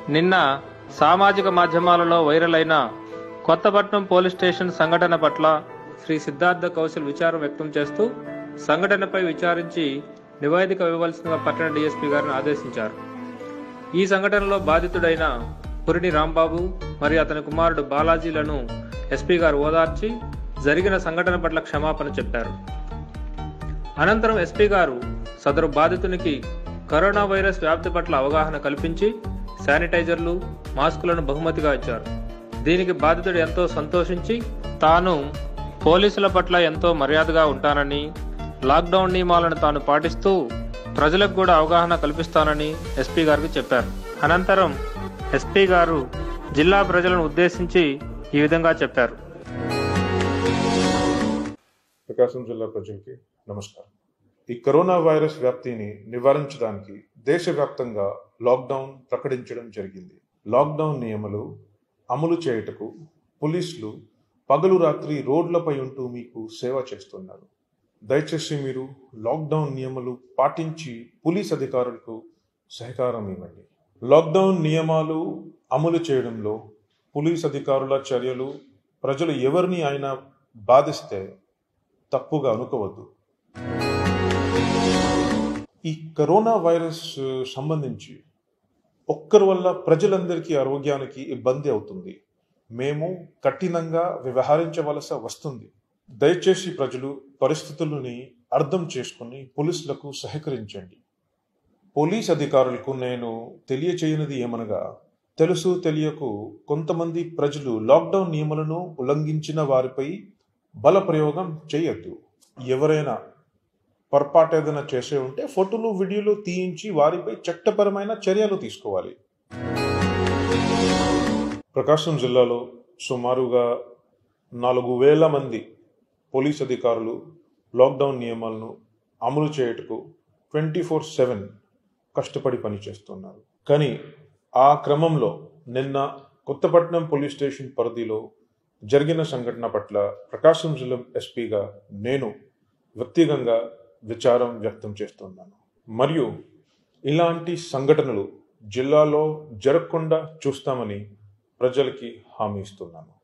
నిన్న సామాజిక మాధ్యమాలలో వైరల్ అయిన కొత్తపట్నం పోలీస్ స్టేషన్ సంఘటన పట్ల శ్రీ సిద్ధార్థ కౌశల్ విచారం వ్యక్తం చేస్తూ సంఘటనపై విచారించి నివేదిక ఇవ్వవలసిందిగా పట్టణ డీఎస్పీ గారిని ఆదేశించారు ఈ సంఘటనలో బాధితుడైన పురిని రాంబాబు మరియు అతని కుమారుడు బాలాజీలను ఎస్పీ గారు ఓదార్చి జరిగిన సంఘటన పట్ల క్షమాపణ చెప్పారు అనంతరం ఎస్పీ గారు సదరు బాధితునికి కరోనా వైరస్ వ్యాప్తి పట్ల అవగాహన కల్పించి శానిటైజర్లు మాస్కులను బహుమతిగా ఇచ్చారు దీనికి బాధితుడు ఎంతో సంతోషించి తాను పోలీసుల పట్ల ఎంతో మర్యాదగా ఉంటానని లాక్డౌన్ నియమాలను తాను పాటిస్తూ ప్రజలకు కూడా అవగాహన కల్పిస్తానని ఎస్పీ గారికి చెప్పారు అనంతరం ఎస్పీ గారు జిల్లా ప్రజలను ఉద్దేశించి ఈ విధంగా చెప్పారు ప్రకాశం జిల్లా ప్రజలకి నమస్కారం ఈ కరోనా వైరస్ వ్యాప్తిని నివారించడానికి దేశవ్యాప్తంగా లాక్డౌన్ ప్రకటించడం జరిగింది లాక్డౌన్ నియమాలు అమలు చేయుటకు పోలీసులు పగలు రాత్రి రోడ్లపై ఉంటూ మీకు సేవ చేస్తున్నారు దయచేసి మీరు లాక్డౌన్ నియమాలు పాటించి పోలీస్ అధికారులకు సహకారం ఇవ్వండి లాక్డౌన్ నియమాలు అమలు చేయడంలో పోలీస్ అధికారుల చర్యలు ప్రజలు ఎవరిని అయినా బాధిస్తే తప్పుగా అనుకోవద్దు ఈ కరోనా వైరస్ ఆ, సంబంధించి ఒక్కరి వల్ల ప్రజలందరికీ ఆరోగ్యానికి ఇబ్బంది అవుతుంది మేము కఠినంగా వ్యవహరించవలసి వస్తుంది దయచేసి ప్రజలు పరిస్థితులని అర్థం చేసుకుని పోలీసులకు సహకరించండి పోలీస్ అధికారులకు నేను తెలియచేయనిది ఏమనగా తెలుసు తెలియకు కొంతమంది ప్రజలు లాక్డౌన్ నియమాలను ఉల్లంఘించిన వారిపై బల ప్రయోగం చేయొద్దు ఎవరైనా పొరపాటు ఏదైనా చేసే ఉంటే ఫోటోలు వీడియోలు తీయించి వారిపై చట్టపరమైన చర్యలు తీసుకోవాలి ప్రకాశం జిల్లాలో సుమారుగా నాలుగు వేల మంది పోలీస్ అధికారులు లాక్డౌన్ నియమాలను అమలు చేయుటకు ట్వంటీ ఫోర్ సెవెన్ కష్టపడి పనిచేస్తున్నారు కానీ ఆ క్రమంలో నిన్న కొత్తపట్నం పోలీస్ స్టేషన్ పరిధిలో జరిగిన సంఘటన పట్ల ప్రకాశం జిల్లా ఎస్పీగా నేను వ్యక్తిగతంగా విచారం వ్యక్తం చేస్తున్నాను మరియు ఇలాంటి సంఘటనలు జిల్లాలో జరగకుండా చూస్తామని ప్రజలకి హామీ ఇస్తున్నాను